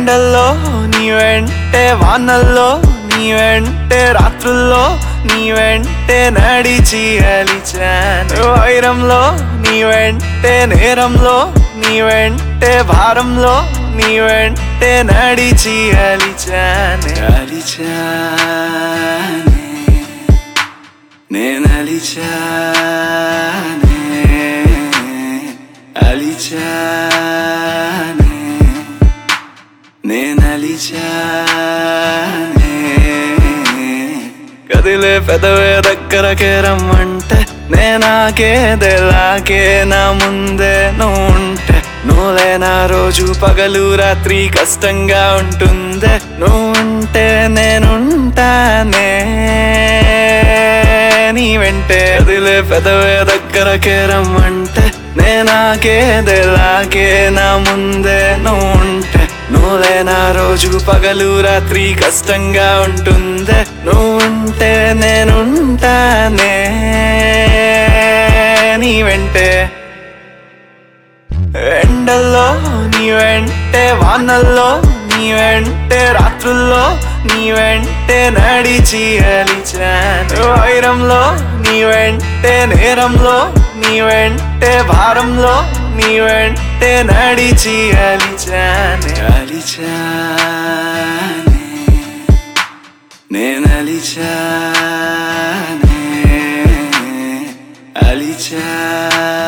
ఎండల్లో నీ వెంటే వానల్లో నీ వెంటే రాత్రుల్లో నీ వెంటే నడిచి అలిచాను వైరంలో నీ వెంటే నేరంలో నీ వెంటే భారంలో నీ వెంటే నడిచి అలిచాను అలిచానే నేను అలిచానే అలిచానే నేను అలిచానే కదిలే పెదవే దగ్గరకే రమ్మంటే నేనాకేదెలాగే నా ముందే నువ్వు ఉంటే నువ్వులే నా రోజు పగలు రాత్రి కష్టంగా ఉంటుందే నువ్వు ఉంటే నేనుంటానే నీ వెంటే కదిలే పెదవే దగ్గరకే రమ్మంటే నేనాకేదెలాగే నా ముందే నువ్వు ఉంటే నువ్వులే నా రోజు పగలు రాత్రి కష్టంగా ఉంటుందే నువ్వు ఉంటే నేనుంటానే నీ వెంటే ఎండల్లో నీ వెంటే వానల్లో నీ వెంటే రాత్రుల్లో నీ వెంటే నడిచి అలిచాను వైరంలో నీ వెంటే నేరంలో నీ వెంటే భారంలో నీ వెంటే నడిచి అలిచాను అలిచానే నేను అలిచానే అలిచానే